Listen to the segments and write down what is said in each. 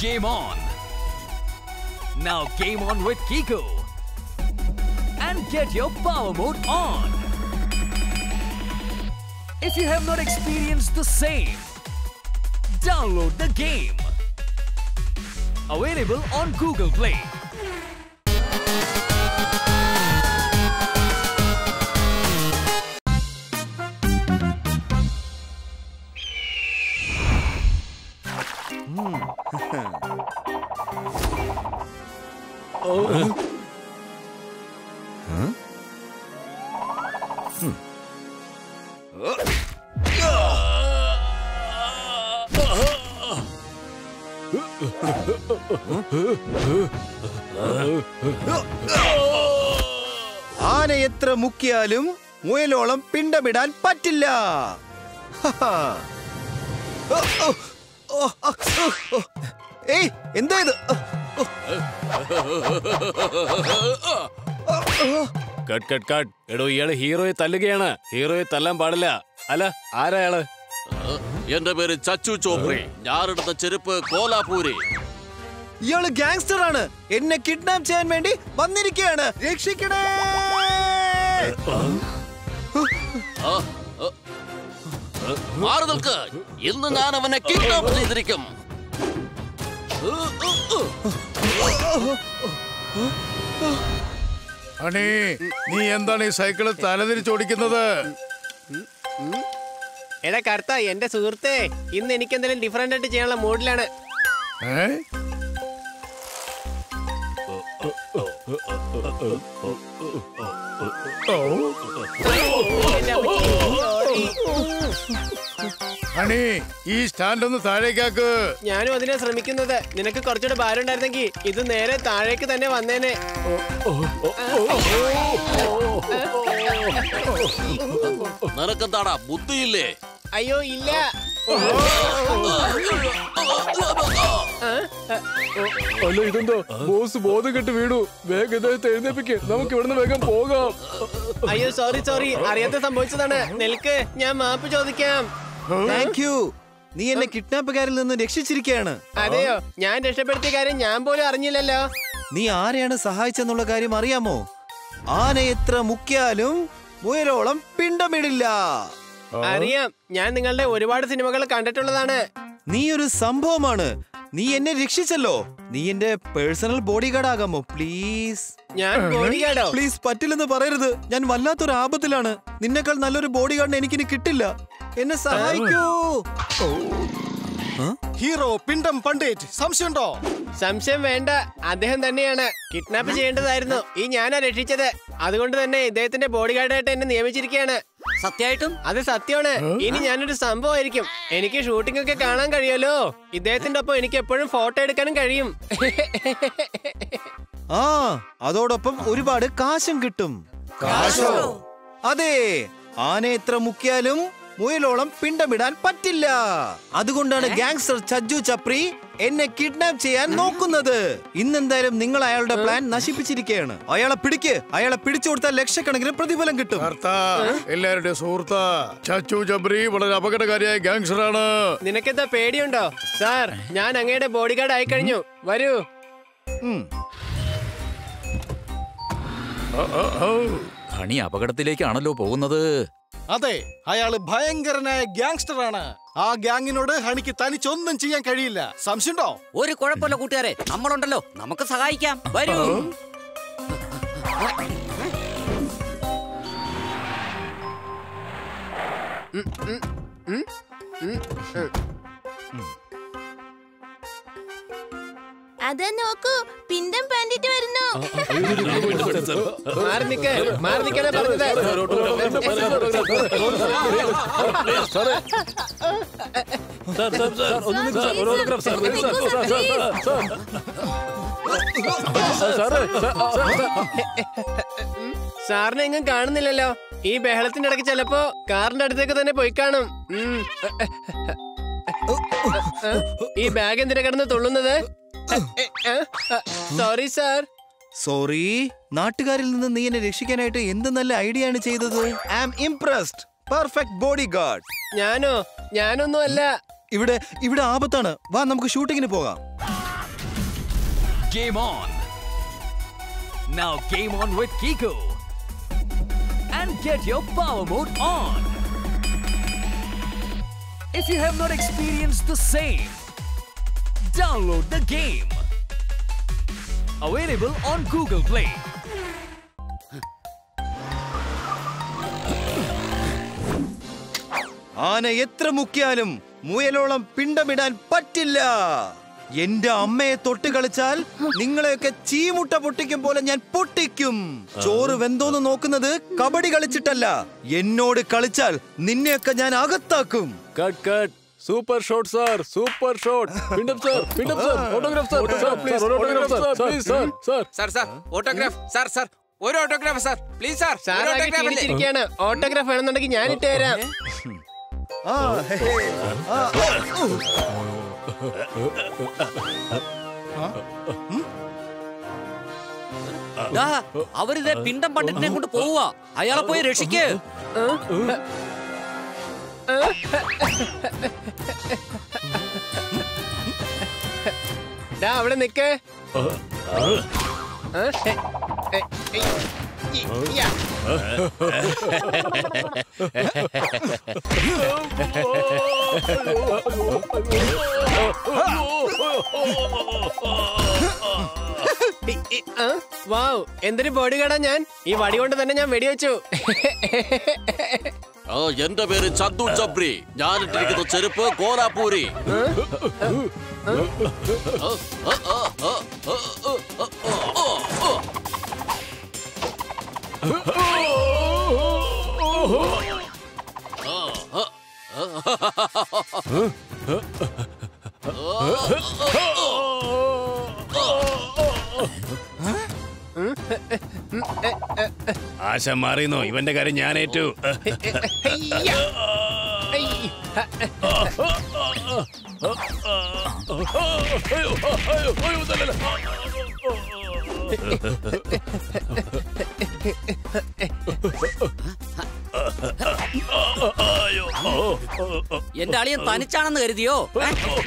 game on. Now game on with Kiko. And get your power mode on. If you have not experienced the same, download the game. Available on Google Play. ആന എത്ര മുക്കിയാലും മുയലോളം പിണ്ടമിടാൻ പറ്റില്ല ഹഹാ. ഓ, ഓ, ഓ, ആ, ഓ, ഓ. ഏയ് എന്താ ഇത് cut cut cut എടോ ഇയാള് ഹീറോയെ തല്ലുകയാണ് ഹീറോയെ തല്ലാൻ പാടില്ല അല്ല ആരാ അയാള് എന്റെ പേര് ചച്ചു ചോപ്രി ഞാനെടുത്ത ചെരുപ്പ് കോലാപൂരി ഇയാള് ഗാങ്സ്റ്റർ ആണ് എന്നെ കിഡ്നാപ്പ് ചെയ്യാൻ വേണ്ടി വന്നിരിക്കുകയാണ് രക്ഷിക്കണേ ആ, ആ. മാറി നിൽക്ക് ഇന്ന് ഞാൻ അവനെ കിഡ്നാപ്പ് ചെയ്തിരിക്കും അണി നീ എന്താണ് ഈ സൈക്കിള് തലതിരിച്ചോടിക്കുന്നത് എടാ കർത്ത എന്റെ സുഹൃത്തെ ഇന്ന് എനിക്ക് എന്തെങ്കിലും ഡിഫറെന്റ് ആയിട്ട് ചെയ്യാനുള്ള മൂഡിലാണ് ഏ എന്റെ അമ്മച്ചി, sorry. അണി ഈ സ്റ്റാൻഡ് ഒന്ന് താഴേക്കാക്ക് ഞാനും അതിനെ ശ്രമിക്കുന്നത് നിനക്ക് കുറച്ചുകൂടെ ഭാരം ഉണ്ടായിരുന്നെങ്കിൽ ഇത് നേരെ താഴേക്ക് തന്നെ വന്നേനെ നിനക്കെന്താടാ ബുദ്ധിയില്ലേ അയ്യോ ഇല്ല അല്ല ഇതെന്താ ബോസ് ബോധം കെട്ട് വീണു വേഗം ഇദ്ദേഹത്തെ എഴുന്നേപ്പിക്ക് നമുക്ക് ഇവിടുന്ന് വേഗം പോകാം അയ്യോ സോറി സോറി അറിയാതെ സംഭവിച്ചതാണ് നിൽക്ക് ഞാൻ മാപ്പ് ചോദിക്കാം താങ്ക് യു നീ എന്നെ കിഡ്നാപ്പുകാരിൽ നിന്ന് രക്ഷിച്ചിരിക്കുകയാണ് അതെയോ ഞാൻ രക്ഷപ്പെടുത്തിയ കാര്യം ഞാൻ പോലും അറിഞ്ഞില്ലല്ലോ നീ ആരെയാണ് സഹായിച്ചെന്നുള്ള കാര്യം അറിയാമോ ആന എത്ര മുക്കിയാലും മുയലോളം പിണ്ടമിടില്ല അറിയാം ഞാൻ നിങ്ങളുടെ ഒരുപാട് സിനിമകൾ കണ്ടിട്ടുള്ളതാണ് നീ ഒരു സംഭവമാണ് നീ എന്നെ രക്ഷിച്ചല്ലോ നീ എന്റെ പേഴ്സണൽ ബോഡി ഗാർഡ് ആകാമോ പ്ലീസ് ഞാൻ ബോഡിഗാർഡോ പ്ലീസ് പറ്റില്ലെന്ന് പറയരുത് ഞാൻ വല്ലാത്തൊരു ആപത്തിലാണ് നിന്നെക്കാൾ നല്ലൊരു ബോഡി ഗാർഡിനെ എനിക്കിനി കിട്ടില്ല എന്നെ സഹായിക്കൂ ഹീറോ പിണ്ടം പണ്ഡിറ്റ് സംശയമുണ്ടോ സംശയം വേണ്ട അദ്ദേഹം തന്നെയാണ് കിഡ്നാപ്പ് ചെയ്യേണ്ടതായിരുന്നു ഈ ഞാനാ രക്ഷിച്ചത് അതുകൊണ്ട് തന്നെ ഇദ്ദേഹത്തിന്റെ ബോഡി ഗാർഡായിട്ട് എന്നെ നിയമിച്ചിരിക്കുകയാണ് സത്യമായിട്ടും അത് സത്യമാണ് ഇനി ഞാനൊരു സംഭവമായിരിക്കും എനിക്ക് ഷൂട്ടിംഗ് ഒക്കെ കാണാൻ കഴിയുമല്ലോ ഇദ്ദേഹത്തിന്റെ ഒപ്പം എനിക്ക് എപ്പോഴും ഫോട്ടോ എടുക്കാനും കഴിയും ആ അതോടൊപ്പം ഒരുപാട് കാശും കിട്ടും കാശോ അതെ ആന എത്ര മുക്കിയാലും മുയലോളം പിണ്ടമിടാൻ പറ്റില്ല അതുകൊണ്ടാണ് ഗാങ്സ്റ്റർ ചജ്ജു ചപ്രി എന്നെ കിഡ്നാപ്പ് ചെയ്യാൻ നോക്കുന്നത് ഇന്നെന്തായാലും നിങ്ങൾ അയാളുടെ പ്ലാൻ നശിപ്പിച്ചിരിക്കുകയാണ് അയാളെ പിടിക്ക് അയാളെ പിടിച്ചു കൊടുത്താൽ ലക്ഷക്കണക്കിന് പ്രതിഫലം കിട്ടും ഭർത്താ എല്ലാവരുടെയും സുഹൃത്താ ചച്ചു ചബ്രി വളരെ അപകടകാരിയായ ഗാങ്സ്റ്ററാണ് നിനക്കെന്താ പേടിയുണ്ടോ സാർ ഞാൻ അങ്ങയുടെ ബോഡി ഗാർഡ് ആയി കഴിഞ്ഞു വരൂ ഖണി അപകടത്തിലേക്കാണല്ലോ പോകുന്നത് അതെ അയാള് ഭയങ്കരനായ ഗ്യാങ്സ്റ്റർ ആണ് ആ ഗ്യാങ്ങിനോട് ഹണിക്ക് തനിച്ചൊന്നും ചെയ്യാൻ കഴിയില്ല സംശയമുണ്ടോ ഒരു കുഴപ്പമില്ല കൂട്ടുകാരെ നമ്മളുണ്ടല്ലോ നമുക്ക് സഹായിക്കാം വരൂ അതാ നോക്കൂ പിണ്ടം പാൻഡിട്ട് വരുന്നു മാറി നിക്ക് മാറി നിക്കാനാ പറഞ്ഞത് സാറിനെ എങ്ങും കാണുന്നില്ലല്ലോ ഈ ബഹളത്തിന്റെ ഇടയ്ക്ക് ചിലപ്പോ കാറിന്റെ അടുത്തേക്ക് തന്നെ പോയി കാണും ഉം. ഈ ബാഗ് എന്തിനാ കിടന്ന് തുള്ളുന്നത് സോറി സാർ സോറി നാട്ടുകാരിൽ നിന്ന് നീ എന്നെ രക്ഷിക്കാനായിട്ട് എന്ത് നല്ല ഐഡിയ ആണ് ചെയ്തത് I am impressed perfect bodyguard ഞാനോ ഞാനൊന്നും അല്ല ഇവിടെ ഇവിടെ ആപത്താണ് വാ നമുക്ക് ഷൂട്ടിങ്ങിന് പോകാം Game on. Now game on with Kiko. And get your power mode on. If you have not experienced the same, download the game. Available on Google Play. ആന എത്ര മുക്കിയാലും മുയലോളം പിണ്ടമിടാൻ പറ്റില്ല എന്റെ അമ്മയെ തൊട്ട് കളിച്ചാൽ നിങ്ങളെയൊക്കെ ചീമുട്ട പൊട്ടിക്കും പോലെ ഞാൻ പൊട്ടിക്കും ചോറ് വെന്തോന്ന് നോക്കുന്നത് കബഡി കളിച്ചിട്ടല്ല എന്നോട് കളിച്ചാൽ നിന്നെയൊക്കെ ഞാൻ അകത്താക്കും cut cut super shot sir super shot പിണ്ടപ്പ് സാർ പിണ്ടപ്പ് sir autograph sir sir please autograph sir please sir sir sir sir autograph sir sir ഒരു autograph sir please sir sir ഒരു ആകെ autograph അല്ലേ? ക്ഷീണിച്ചിരിക്കുകയാണ് ഓട്ടോഗ്രാഫ് വേണമെന്നുണ്ടെങ്കിൽ ഞാൻ ഇട്ട് തരാം ആ, ഹേ, ഹേ. ആ, ഓ, ഉ. ദാ, അവരിതേ പിണ്ടം പണ്ഡിറ്റിനെ കൊണ്ട് പോവുക അയാളെ പോയി രക്ഷിക്ക് ഡാ അവിടെ നിക്ക് ആ, ഹെ, ഹെ, ഹെ, ഈ, യാ. ഈ, ഈ, ആ, വൗ എന്തൊരു ബോഡി കാടാ ഞാൻ ഈ വടി കൊണ്ട് തന്നെ ഞാൻ വെടിവെച്ചു ആ, എന്റെ പേര് ചന്തു ചബ്രി ഞാൻ ഇട്ടിരിക്കുന്ന ചെരുപ്പ് കോലാപ്പൂരി ആ, ആ, ആ, ആ, ആ, ആ, ആ, ആ, ആ. ആശ മാറിയെന്നോ ഇവന്റെ കാര്യം ഞാൻ ഏറ്റു ഹെയ്യ. ഹെയ്. ഹ, എന്റെ അളിയൻ തനിച്ചാണെന്ന് കരുതിയോ ഏ?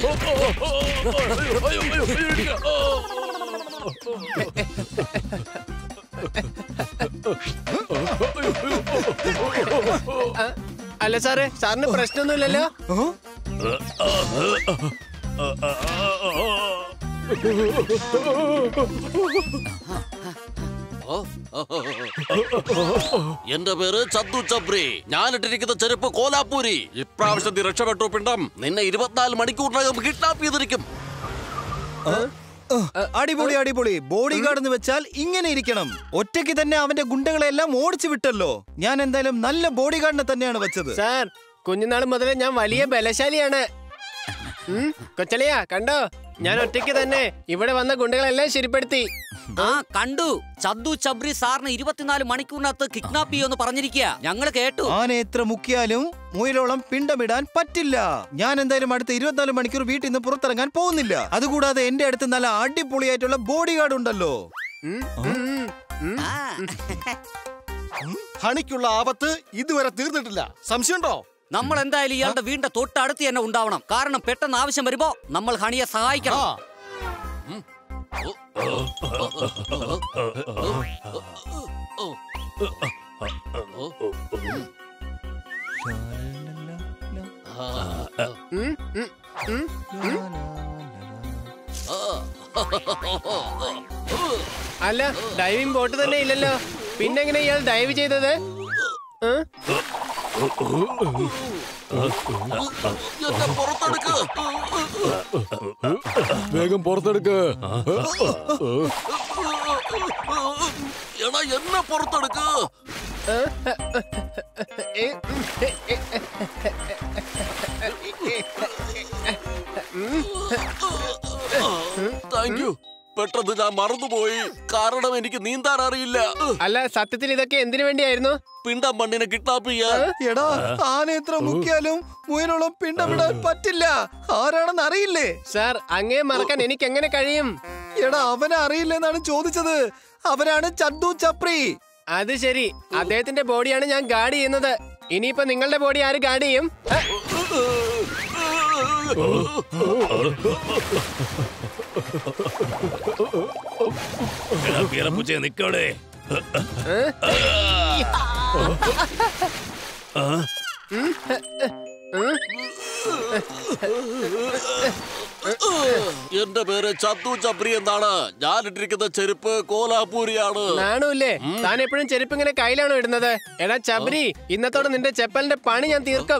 അല്ല സാറേ സാറിന് പ്രശ്നമൊന്നുമില്ലല്ലോ എന്റെ പേര് ചന്തു ചബ്രി ഞാൻ ഇട്ടിരിക്കുന്ന ചെരുപ്പ് കോലാപ്പൂരി ഇപ്രാവശ്യം നീ രക്ഷപ്പെട്ടു പിണ്ടം നിന്നെ ഇരുപത്തിനാല് മണിക്കൂറിനകം കിഡ്നാപ്പ് ചെയ്തിരിക്കും അടിപൊളി അടിപൊളി ബോഡി ഗാർഡ് എന്ന് വെച്ചാൽ ഇങ്ങനെ ഇരിക്കണം ഒറ്റയ്ക്ക് തന്നെ അവന്റെ ഗുണ്ടകളെല്ലാം ഓടിച്ചു വിട്ടല്ലോ ഞാൻ എന്തായാലും നല്ല ബോഡി ഗാർഡിനെ തന്നെയാണ് വെച്ചത് സാർ കുഞ്ഞുനാൾ മുതലേ ഞാൻ വലിയ ബലശാലിയാണ് ഉം, കൊച്ചളിയാ കണ്ടോ ഞാൻ ഒറ്റയ്ക്ക് തന്നെ ഇവിടെ വന്ന ഗുണ്ടകളെല്ലാം ശരിപ്പെടുത്തി ആ കണ്ടു ചന്തു ചബ്രി സാറിന് ഇരുപത്തിനാല് മണിക്കൂറിനകത്ത് കിഡ്നാപ്പ് ചെയ്യുമെന്ന് പറഞ്ഞിരിക്കുക ഞങ്ങൾ കേട്ടു ആന എത്ര മുക്കിയാലും മുയലോളം പിണ്ടമിടാൻ പറ്റില്ല ഞാൻ എന്തായാലും അടുത്ത ഇരുപത്തിനാല് മണിക്കൂർ വീട്ടിൽ നിന്ന് പുറത്തിറങ്ങാൻ പോകുന്നില്ല അതുകൂടാതെ എന്റെ അടുത്ത് നല്ല അടിപൊളിയായിട്ടുള്ള ബോഡി ഗാർഡ് ഉണ്ടല്ലോ ഉം, ഉം, ഉം. ആ, ഹണിക്കുള്ള ആപത്ത് ഇതുവരെ തീർന്നിട്ടില്ല സംശയമുണ്ടോ നമ്മൾ എന്തായാലും ഇയാളുടെ വീടിന്റെ തൊട്ടടുത്ത് തന്നെ ഉണ്ടാവണം കാരണം പെട്ടെന്ന് ആവശ്യം വരുമ്പോ നമ്മൾ ഹണിയെ സഹായിക്കണം ആ ഉം, ഉം, ഉം, ഉം. അല്ല ഡൈവിംഗ് ബോട്ട് തന്നെ ഇല്ലല്ലോ പിന്നെങ്ങനെ ഇയാൾ ഡൈവ് ചെയ്തത് ഏ? എന്നെ പുറത്തെടുക്ക് വേഗം പുറത്തെടുക്ക് എടാ എന്നെ പുറത്തെടുക്ക് ഏ, ഉം, ഏ, ഏ, താങ്ക് യു പെട്ടെന്ന് ഞാൻ മറന്നുപോയി കാരണം എനിക്ക് നീന്താൻ അറിയില്ല അല്ല സത്യത്തിൽ ഇതൊക്കെ എന്തിനു വേണ്ടിയായിരുന്നു പിണ്ടം മണ്ണിനെ കിഡ്നാപ്പ് ചെയ്യാൻ എടാ ആന എത്ര മുക്കിയാലും മുയലോളം പിണ്ടമിടാൻ പറ്റില്ല ആരാണെന്ന് അറിയില്ലേ സാർ അങ്ങേ മറക്കാൻ എനിക്ക് എങ്ങനെ കഴിയും എടാ അവനെ അറിയില്ലെന്നാണ് ചോദിച്ചത് അവനാണ് ചന്തു ചപ്രി അത് ശരി അദ്ദേഹത്തിന്റെ ബോഡിയാണ് ഞാൻ ഗാർഡ് ചെയ്യുന്നത് ഇനിയിപ്പോ നിങ്ങളുടെ ബോഡി ആര് ഗാർഡ് ചെയ്യും ഏ? പൂച്ച നിക്കവിടെ എന്റെ പേര് ചന്തു ചപ്രി എന്നാണ് ഞാൻ ഇട്ടിരിക്കുന്ന ചെരുപ്പ് കോലാപൂരിയാണ് നാണുല്ലേ താൻ എപ്പോഴും ചെരുപ്പ് ഇങ്ങനെ കയ്യിലാണോ ഇടുന്നത് എടാ ചബരി ഇന്നത്തോടെ നിന്റെ ചെപ്പലിന്റെ പണി ഞാൻ തീർക്കും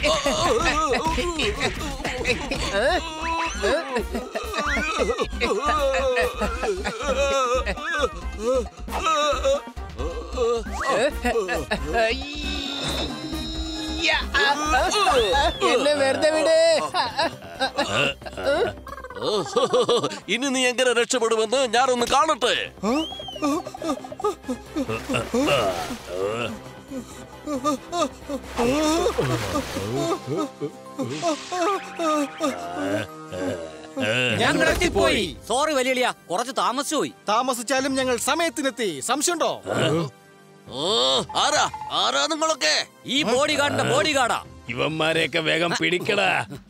എന്നെ വെറുതെ വിട് ഇനി നീ എങ്ങനെ രക്ഷപ്പെടുമെന്ന് ഞാനൊന്ന് കാണട്ടെ ഞങ്ങൾ എത്തിപ്പോയി സോറി വലിയ കുറച്ച് താമസിച്ചു പോയി താമസിച്ചാലും ഞങ്ങൾ സമയത്തിനെത്തി സംശയമുണ്ടോ ഓ, ആരാ ആരാ നിങ്ങളൊക്കെ ഈ ബോഡി ഗാർഡിന്റെ ബോഡി ഗാർഡാ ഇവന്മാരെയൊക്കെ വേഗം പിടിക്കടാ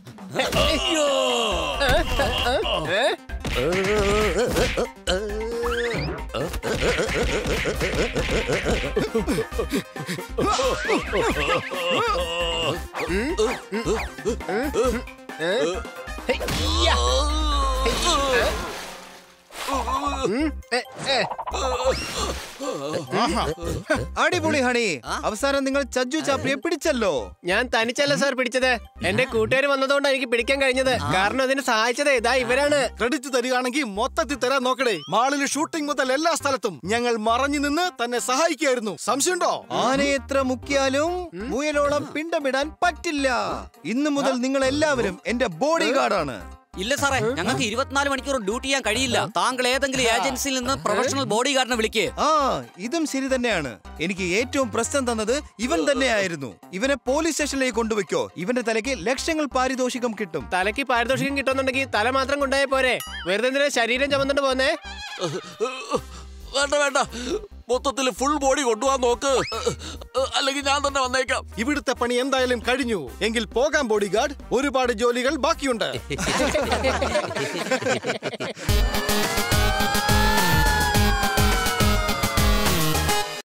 അടിപൊളി ഹണി അവസാനം നിങ്ങൾ ചജ്ജു ചാപ്രിയെ പിടിച്ചല്ലോ ഞാൻ തനിച്ചല്ല സാർ പിടിച്ചത് എന്റെ കൂട്ടുകാർ വന്നതുകൊണ്ട് എനിക്ക് പിടിക്കാൻ കഴിഞ്ഞത് കാരണം അതിന് സഹായിച്ചത് ഇതാ ഇവരാണ് ക്രെഡിറ്റ് തരികയാണെങ്കിൽ മൊത്തത്തിൽ തരാൻ നോക്കണേ മാളിൽ ഷൂട്ടിംഗ് മുതൽ എല്ലാ സ്ഥലത്തും ഞങ്ങൾ മറഞ്ഞു നിന്ന് തന്നെ സഹായിക്കായിരുന്നു സംശയമുണ്ടോ ആനയെ എത്ര മുക്കിയാലും മുയലോളം പിണ്ടമിടാൻ പറ്റില്ല ഇന്നു മുതൽ നിങ്ങൾ എല്ലാവരും എന്റെ ബോഡി ഗാർഡാണ് ഇല്ല സാറേ ഞങ്ങൾക്ക് ഇരുപത്തിനാല് മണിക്കൂർ ഡ്യൂട്ടി ചെയ്യാൻ കഴിയില്ല താങ്കൾ ഏതെങ്കിലും ഏജൻസിയിൽ നിന്ന് പ്രൊഫഷണൽ ബോഡി ഗാർഡിനെ വിളിക്കേ ആ ഇതും ശരി തന്നെയാണ് എനിക്ക് ഏറ്റവും പ്രശ്നം തന്നത് ഇവൻ തന്നെയായിരുന്നു ഇവനെ പോലീസ് സ്റ്റേഷനിലേക്ക് കൊണ്ടുവയ്ക്കോ ഇവന്റെ തലയ്ക്ക് ലക്ഷങ്ങൾ പാരിതോഷികം കിട്ടും തലയ്ക്ക് പാരിതോഷികം കിട്ടുന്നുണ്ടെങ്കിൽ തല മാത്രം കൊണ്ടുപോയാൽ പോരെ വെറുതെ എന്തിനാ ശരീരം ചുമന്നിട്ട് പോന്നേ വേണ്ട വേണ്ട മൊത്തത്തിൽ ഫുൾ ബോഡി കൊണ്ടുപോകാൻ നോക്ക് അല്ലെങ്കിൽ ഞാൻ തന്നെ വന്നേക്കാം ഇവിടുത്തെ പണി എന്തായാലും കഴിഞ്ഞു എങ്കിൽ പോകാം ബോഡി ഗാർഡ് ഒരുപാട് ജോലികൾ ബാക്കിയുണ്ട്